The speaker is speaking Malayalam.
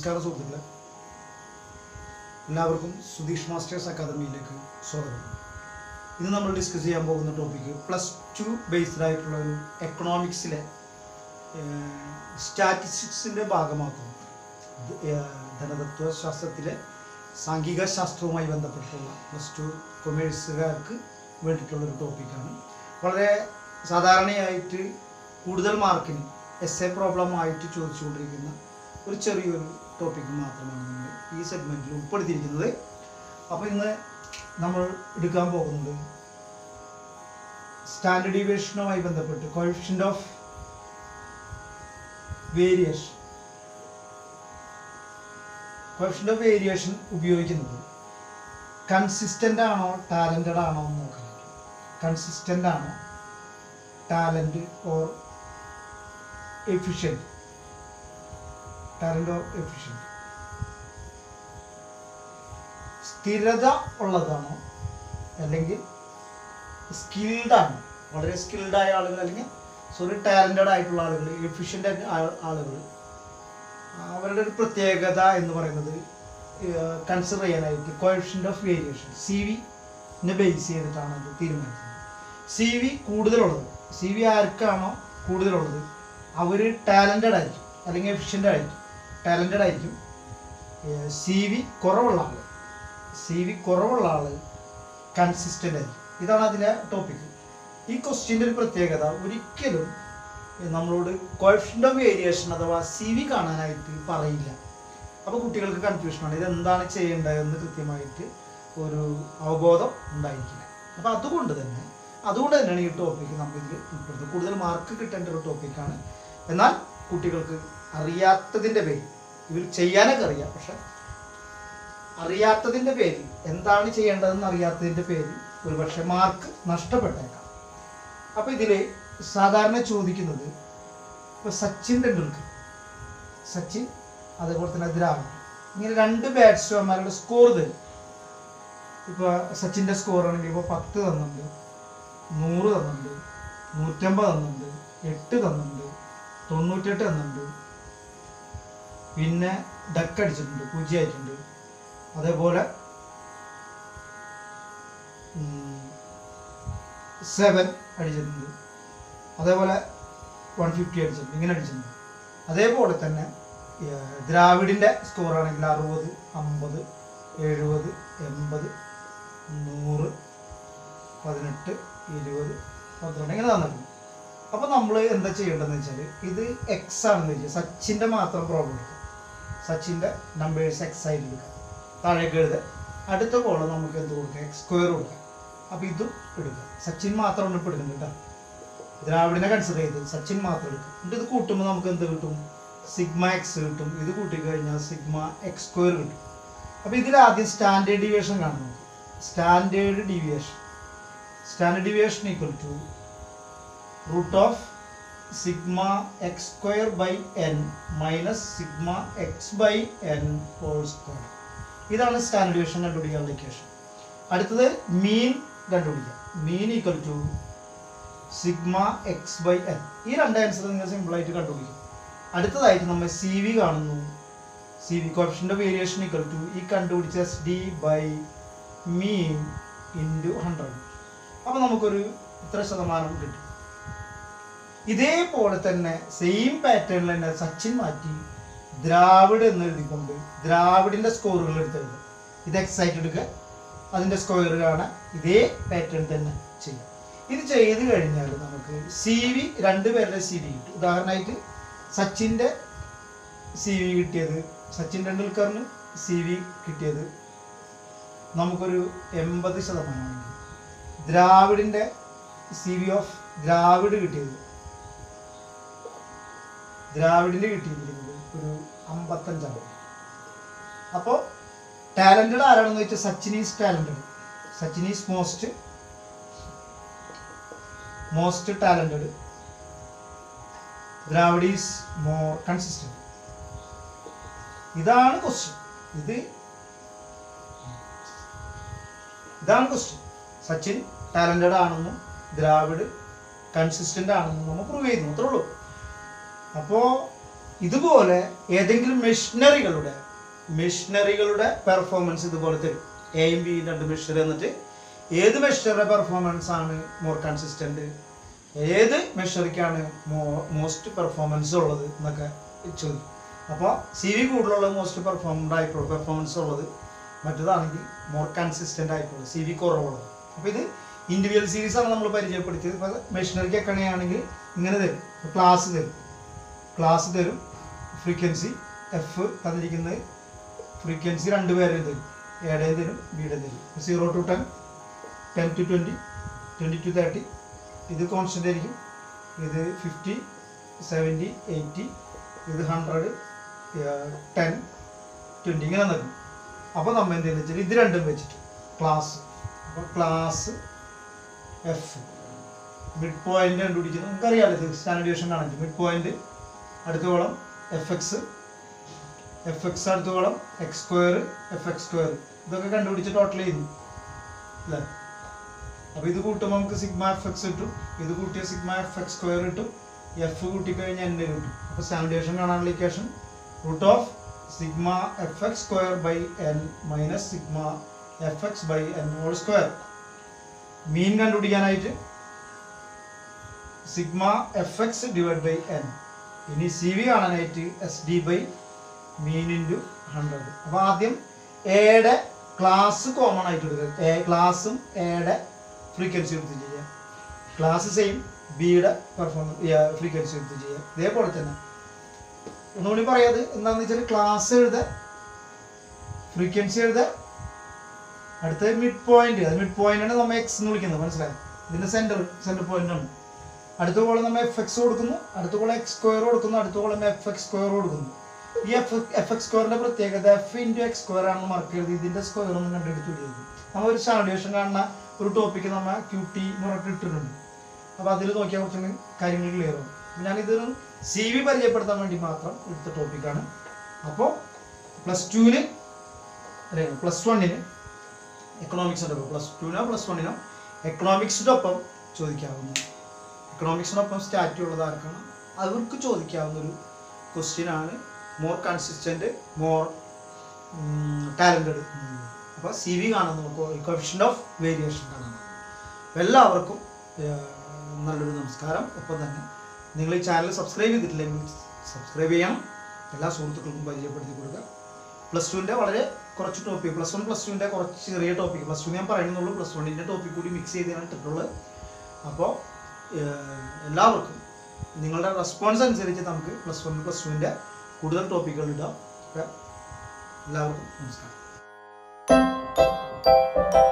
നമസ്കാരം സുഹൃത്തുക്കളെ എല്ലാവർക്കും സുധീഷ് മാസ്റ്റേഴ്സ് അക്കാദമിയിലേക്ക് സ്വാഗതം ഇന്ന് നമ്മൾ ഡിസ്കസ് ചെയ്യാൻ പോകുന്ന ടോപ്പിക്ക് പ്ലസ് ടു ബേസ്ഡ് ആയിട്ടുള്ള ഒരു എക്കണോമിക്സിലെ സ്റ്റാറ്റിസ്റ്റിക്സിൻ്റെ ഭാഗമാക്കുന്നു ഇത്, ഏഹ്, ധനതത്വ ശാസ്ത്രത്തിലെ സാംഘിക ശാസ്ത്രവുമായി ബന്ധപ്പെട്ടുള്ള പ്ലസ് ടു കൊമേഴ്സുകാർക്ക് വേണ്ടിയിട്ടുള്ള ഒരു ടോപ്പിക്കാണ് വളരെ സാധാരണയായിട്ട് കൂടുതൽ മാർക്കിന് എസ് എ പ്രോബ്ലം ആയിട്ട് ചോദിച്ചുകൊണ്ടിരിക്കുന്ന ഒരു ചെറിയൊരു ടോപ്പിക്ക് മാത്രമാണ് നമ്മൾ ഈ സെഗ്മെൻറ്റിൽ ഉൾപ്പെടുത്തിയിരിക്കുന്നത് അപ്പോൾ ഇന്ന് നമ്മൾ എടുക്കാൻ പോകുന്നത് സ്റ്റാൻഡേർഡ് ഡീവിയേഷനുമായി ബന്ധപ്പെട്ട് coefficient of variation coefficient of variation ഉപയോഗിക്കുന്നത് കൺസിസ്റ്റൻ്റ് ആണോ ടാലൻറ്റഡ് ആണോ എന്ന് നോക്കാൻ കൺസിസ്റ്റൻ്റ് ആണോ talent or efficient talent or efficient സ്ഥിരത ഉള്ളതാണോ അല്ലെങ്കിൽ സ്കിൽഡ് ആണ് വളരെ സ്കിൽഡ് ആയ ആളുകൾ അല്ലെങ്കിൽ സോറി ടാലൻറ്റഡ് ആയിട്ടുള്ള ആളുകൾ എഫിഷ്യൻ്റ് ആളുകൾ അവരുടെ ഒരു പ്രത്യേകത എന്ന് പറയുന്നത് കൺസിഡർ ചെയ്യാനായിട്ട് കോഫിഷ്യൻ്റ് ഓഫ് വേരിയേഷൻ സി വിനെ ബേസ് ചെയ്തിട്ടാണ് അത് തീരുമാനിക്കുന്നത് സി വി കൂടുതലുള്ളത് സി വി ആർക്കാണോ കൂടുതലുള്ളത് അവർ ടാലൻറ്റഡ് ആയിരിക്കും അല്ലെങ്കിൽ എഫിഷ്യൻ്റ് ആയിരിക്കും ടാലൻറ്റഡ് ആയിരിക്കും സി വി കുറവുള്ള ആൾ സി വി കുറവുള്ള ആൾ കൺസിസ്റ്റൻ്റ് ആയിരിക്കും ഇതാണ് അതിലെ ടോപ്പിക് ഈ ക്വസ്റ്റ്യൻ്റെ ഒരു പ്രത്യേകത ഒരിക്കലും നമ്മളോട് കോഫിഷ്യൻ്റ് ഓഫ് വേരിയേഷൻ അഥവാ സി വി കാണാനായിട്ട് പറയില്ല അപ്പോൾ കുട്ടികൾക്ക് കൺഫ്യൂഷനാണ് ഇത് എന്താണ് ചെയ്യേണ്ടതെന്ന് കൃത്യമായിട്ട് ഒരു അവബോധം ഉണ്ടായിരിക്കില്ല അപ്പോൾ അതുകൊണ്ട് തന്നെ അതുകൊണ്ട് തന്നെയാണ് ഈ ടോപ്പിക്ക് നമുക്കിതിൽ ഉൾപ്പെടുത്തുന്നത് കൂടുതൽ മാർക്ക് കിട്ടേണ്ട ഒരു ടോപ്പിക്കാണ് എന്നാൽ കുട്ടികൾക്ക് അറിയാത്തതിൻ്റെ പേരിൽ ഇവർ ചെയ്യാനൊക്കെ അറിയാം പക്ഷെ അറിയാത്തതിൻ്റെ പേരിൽ എന്താണ് ചെയ്യേണ്ടതെന്ന് അറിയാത്തതിൻ്റെ പേരിൽ ഒരുപക്ഷെ മാർക്ക് നഷ്ടപ്പെട്ടേക്കാം അപ്പോൾ ഇതിൽ സാധാരണ ചോദിക്കുന്നത് ഇപ്പോൾ സച്ചിൻ ടെണ്ടുൽക്കർ സച്ചിൻ അതേപോലെ തന്നെ ദ്രാവിഡ് ഇങ്ങനെ രണ്ട് ബാറ്റ്സ്മാൻമാരുടെ സ്കോർ തരും ഇപ്പോൾ സച്ചിൻ്റെ സ്കോർ ആണെങ്കിൽ ഇപ്പോൾ പത്ത് തന്നിട്ടുണ്ട് നൂറ് തന്നിട്ടുണ്ട് നൂറ്റമ്പത് തന്നിട്ടുണ്ട് എട്ട് തന്നിട്ടുണ്ട് തൊണ്ണൂറ്റെട്ട് തന്നിട്ടുണ്ട് പിന്നെ ഡക്ക് അടിച്ചിട്ടുണ്ട് പൂജ്യമായിട്ടുണ്ട് അതേപോലെ സെവൻ അടിച്ചിട്ടുണ്ട് അതേപോലെ വൺ ഫിഫ്റ്റി അടിച്ചിട്ടുണ്ട് ഇങ്ങനെ അടിച്ചിട്ടുണ്ട് അതേപോലെ തന്നെ ഏർ, ദ്രാവിഡിൻ്റെ സ്കോർ ആണെങ്കിൽ അറുപത് അമ്പത് എഴുപത് എൺപത് നൂറ് പതിനെട്ട് ഇരുപത് പന്ത്രണ്ട് ഇങ്ങനെ തന്നിട്ടുണ്ട് അപ്പോൾ നമ്മൾ എന്താ ചെയ്യേണ്ടതെന്ന് വെച്ചാൽ ഇത് എക്സ് ആണെന്ന് വെച്ചാൽ സച്ചിൻ്റെ മാത്രം പ്രോബ്ലം എടുക്കുക സച്ചിൻ്റെ നമ്പേഴ്സ് എക്സ് ആയിട്ട് എടുക്കുക താഴേക്ക് എഴുതുക അടുത്ത കോള് നമുക്ക് എന്ത് കൊടുക്കുക എക്സ് സ്ക്വയർ കൊടുക്കുക അപ്പോൾ ഇതും എടുക്കുക സച്ചിൻ മാത്രമാണ് ഇപ്പോൾ എടുക്കുന്നത് കേട്ടോ ദ്രാവിഡിനെ കൺസിഡർ ചെയ്ത് സച്ചിൻ മാത്രം എടുക്കുക എന്നിട്ട് ഇത് കൂട്ടുമ്പോൾ നമുക്ക് എന്ത് കിട്ടും സിഗ്മ എക്സ് കിട്ടും ഇത് കൂട്ടിക്കഴിഞ്ഞാൽ സിഗ്മ എക്സ് സ്ക്വയർ കിട്ടും അപ്പോൾ ഇതിൽ ആദ്യം സ്റ്റാൻഡേർഡ് ഡീവിയേഷൻ കാണാം നമുക്ക് standard deviation standard deviation equal to root of sigma X square by N minus sigma X by N whole square ഇതാണ് സ്റ്റാൻഡേർഡ് ഡീവിയേഷൻ കണ്ടുപിടിക്കാനുള്ള ഇക്വേഷൻ അടുത്തത് മീൻ കണ്ടുപിടിക്കാം mean equal to sigma X by N ഈ രണ്ട് ആൻസർ നിങ്ങൾ സിമ്പിളായിട്ട് കണ്ടുപിടിക്കും അടുത്തതായിട്ട് നമ്മൾ സി വി കാണുന്നു സി വി കോഫിഷ്യൻ്റെ വേരിയേഷൻ ഈക്വൽ ടു ഈ കണ്ടുപിടിച്ച S D by mean into hundred അപ്പോൾ നമുക്കൊരു ഇത്ര ശതമാനം കിട്ടും ഇതേപോലെ തന്നെ സെയിം പാറ്റേണിൽ തന്നെ സച്ചിൻ മാറ്റി ദ്രാവിഡ് എന്ന് എഴുതിക്കൊണ്ട് ദ്രാവിഡിൻ്റെ സ്കോറുകൾ എടുത്തെഴുതുക ഇത് എക്സൈറ്റ് എടുക്കുക അതിൻ്റെ സ്ക്വയർ കാണാൻ ഇതേ പാറ്റേൺ തന്നെ ചെയ്യാം ഇത് ചെയ്ത് കഴിഞ്ഞാൽ നമുക്ക് സി വി രണ്ട് പേരുടെ സി വി കിട്ടും ഉദാഹരണമായിട്ട് സച്ചിൻ്റെ സി വി കിട്ടിയത് സച്ചിൻ ടെണ്ടുൽക്കറിന് സി വി കിട്ടിയത് നമുക്കൊരു എൺപത് ശതമാനമാണെങ്കിൽ ദ്രാവിഡിൻ്റെ സി വി ഓഫ് ദ്രാവിഡ് കിട്ടിയത് ദ്രാവിഡിൻ്റെ കിട്ടിയിരിക്കുന്നത് ഒരു അമ്പത്തഞ്ചാണ് അപ്പോൾ ടാലൻറ്റഡ് ആരാണെന്ന് വെച്ചാൽ Sachin is talented Sachin is most most talented Dravid is more consistent ഇതാണ് ക്വസ്റ്റ്യൻ ഇത് ഇതാണ് ക്വസ്റ്റ്യൻ സച്ചിൻ ടാലൻറ്റഡ് ആണെന്നും ദ്രാവിഡ് കൺസിസ്റ്റന്റ് ആണെന്നും നമ്മൾ പ്രൂവ് ചെയ്യുന്നു അത്രേ ഉള്ളൂ അപ്പോൾ ഇതുപോലെ ഏതെങ്കിലും മെഷീനറികളുടെ മെഷീനറികളുടെ പെർഫോമൻസ് ഇതുപോലെ തരും എയും ബിയും രണ്ട് മെഷീനറി എന്നിട്ട് ഏത് മെഷീനറിയുടെ പെർഫോമൻസ് ആണ് മോർ കൺസിസ്റ്റന്റ് ഏത് മെഷറിക്കാണ് മോസ്റ്റ് പെർഫോമൻസ് ഉള്ളത് എന്നൊക്കെ ചോദിക്കും അപ്പോൾ സി വി കൂടുതലുള്ള മോസ്റ്റ് പെർഫോമൻഡ് ആയിട്ടുള്ള പെർഫോമൻസ് ഉള്ളത് മറ്റേതാണെങ്കിൽ മോർ കൺസിസ്റ്റന്റ് ആയിട്ടുള്ളത് സി വി കുറവുള്ളത് അപ്പോൾ ഇത് ഇൻഡിവിജ്വൽ സീരീസ് ആണ് നമ്മൾ പരിചയപ്പെടുത്തിയത് ഇപ്പോൾ മെഷീനറിക്ക് ഒക്കെ ആണെങ്കിൽ ഇങ്ങനെ തരും ക്ലാസ് തരും ക്ലാസ് തരും ഫ്രീക്വൻസി എഫ് തന്നിരിക്കുന്നത് ഫ്രീക്വൻസി രണ്ട് പേരെയും തരും എയുടെയും തരും ബിയുടെയും തരും zero to ten ten to twenty twenty to thirty ഇത് കോൺസ്റ്റൻ്റ് ആയിരിക്കും ഇത് ഫിഫ്റ്റി സെവൻറ്റി എയ്റ്റി ഇത് ഹൺഡ്രഡ് ടെൻ ട്വൻറ്റി ഇങ്ങനെ നിൽക്കും അപ്പോൾ നമ്മൾ എന്ത് ചെയ്യുന്നത് വെച്ചാൽ ഇത് രണ്ടും വെച്ചിട്ട് ക്ലാസ് അപ്പോൾ ക്ലാസ് എഫ് മിഡ് പോയിന്റ് കണ്ടുപിടിക്കുന്നത് നമുക്കറിയാലോ ഇത് സ്റ്റാൻഡേർഡ് ഡിവിഷൻ കാണാൻ മിഡ് പോയിന്റ് അടുത്ത column F X F X അടുത്ത column X square F X square ഇതൊക്കെ കണ്ടുപിടിച്ച് ടോട്ടൽ ചെയ്യുന്നു അല്ലേ അപ്പോൾ ഇത് കൂട്ടുമ്പോൾ നമുക്ക് സിഗ്മ എഫ് എക്സ് കിട്ടും ഇത് കൂട്ടിയ സിഗ്മ എഫ് എക്സ് സ്ക്വയർ കിട്ടും എഫ് കൂട്ടിക്കഴിഞ്ഞാൽ എൻ കിട്ടും അപ്പോൾ സ്റ്റാൻഡേർഡേഷൻ കാണാനുള്ള equation root of sigma F X square by N minus sigma F X by N whole square mean കണ്ടുപിടിക്കാനായിട്ട് sigma F X divide by N ഇനി സി വി കാണാനായിട്ട് S D by mean into hundred അപ്പോൾ ആദ്യം എയുടെ ക്ലാസ് കോമൺ ആയിട്ട് എടുക്കുക എ ക്ലാസ്സും എയുടെ ഫ്രീക്വൻസി എടുത്ത് ചെയ്യാം ക്ലാസ് സെയിം ബിയുടെ പെർഫോമൻസ് ഫ്രീക്വൻസി എടുത്ത് ചെയ്യാം ഇതേപോലെ തന്നെ ഒന്നുകൂടി പറയാത് എന്താണെന്ന് വെച്ചാൽ ക്ലാസ് എഴുത ഫ്രീക്വൻസി എഴുത അടുത്ത മിഡ് പോയിന്റ് അത് മിഡ് പോയിന്റ് ആണ് നമ്മൾ എക്സ് എന്ന് വിളിക്കുന്നത് മനസ്സിലായി ഇതിന്റെ സെന്റർ സെന്റർ പോയിന്റ് ആണ് അടുത്ത കോളം നമ്മൾ എഫ് എക്സ് കൊടുക്കുന്നു അടുത്ത കോളം എക്സ് സ്ക്വയർ കൊടുക്കുന്നു അടുത്ത കോളം എഫ് എക്സ് സ്ക്വയർ കൊടുക്കുന്നു ഈ എഫ് എഫ് എക്സ് സ്ക്വയറിന്റെ പ്രത്യേകത എഫ് ഇൻറ്റു എക്സ് സ്ക്വയർ ആണെന്ന് മാർക്ക് ചെയ്ത് ഇതിന്റെ സ്ക്വയർ ഒന്നും കണ്ടെടുത്ത് വിടുന്നത് നമ്മൾ ഒരു സ്റ്റാൻഡേഷൻ കാണുന്ന ഒരു ടോപ്പിക്ക് നമ്മൾ ക്യൂ ടി എന്ന് പറഞ്ഞിട്ട് ഇട്ടിട്ടുണ്ട് അപ്പോൾ അതിൽ നോക്കിയാൽ കുറച്ചുകൂടി കാര്യങ്ങൾ ക്ലിയർ ആവും അപ്പോൾ ഞാനിതൊരു സി വി പരിചയപ്പെടുത്താൻ വേണ്ടി മാത്രം എടുത്ത ടോപ്പിക്കാണ് അപ്പോൾ പ്ലസ് ടുവിന് അല്ലെ പ്ലസ് വണ്ണിന് എക്കണോമിക്സിൻ്റെ ഒപ്പം പ്ലസ് ടുവിനോ പ്ലസ് വണ്ണിനോ എക്കണോമിക്സിൻ്റെ ഒപ്പം ചോദിക്കാവുന്ന എക്കണോമിക്സിനൊപ്പം സ്റ്റാറ്റി ഉള്ളത് ആർക്കാണ് അവർക്ക് ചോദിക്കാവുന്ന ഒരു ക്വസ്റ്റ്യൻ ആണ് മോർ കൺസിസ്റ്റന്റ് മോർ ടാലൻറ്റഡ് അപ്പോൾ സി വി കാണാൻ നമുക്ക് കോഫിഷ്യൻ്റ് ഓഫ് വേരിയേഷൻ കാണാൻ അപ്പോൾ എല്ലാവർക്കും ഏർ, നല്ലൊരു നമസ്കാരം ഒപ്പം തന്നെ നിങ്ങൾ ഈ ചാനൽ സബ്സ്ക്രൈബ് ചെയ്തിട്ടില്ലെങ്കിൽ സബ്സ്ക്രൈബ് ചെയ്യണം എല്ലാ സുഹൃത്തുക്കൾക്കും പരിചയപ്പെടുത്തി കൊടുക്കുക പ്ലസ് ടുവിൻ്റെ വളരെ കുറച്ച് ടോപ്പിക് പ്ലസ് വൺ പ്ലസ് ടുവിൻ്റെ കുറച്ച് ചെറിയ ടോപ്പിക് പ്ലസ് ടു ഞാൻ പറയുന്നുള്ളൂ പ്ലസ് വണ്ണിൻ്റെ ടോപ്പിക് കൂടി മിക്സ് ചെയ്താണ് ഇട്ടിട്ടുള്ളത് അപ്പോൾ എല്ലാവർക്കും നിങ്ങളുടെ റെസ്പോൺസ് അനുസരിച്ച് നമുക്ക് പ്ലസ് വൺ പ്ലസ് ടുവിൻ്റെ കൂടുതൽ ടോപ്പിക്കുകൾ ഇടാം അപ്പോൾ എല്ലാവർക്കും നമസ്കാരം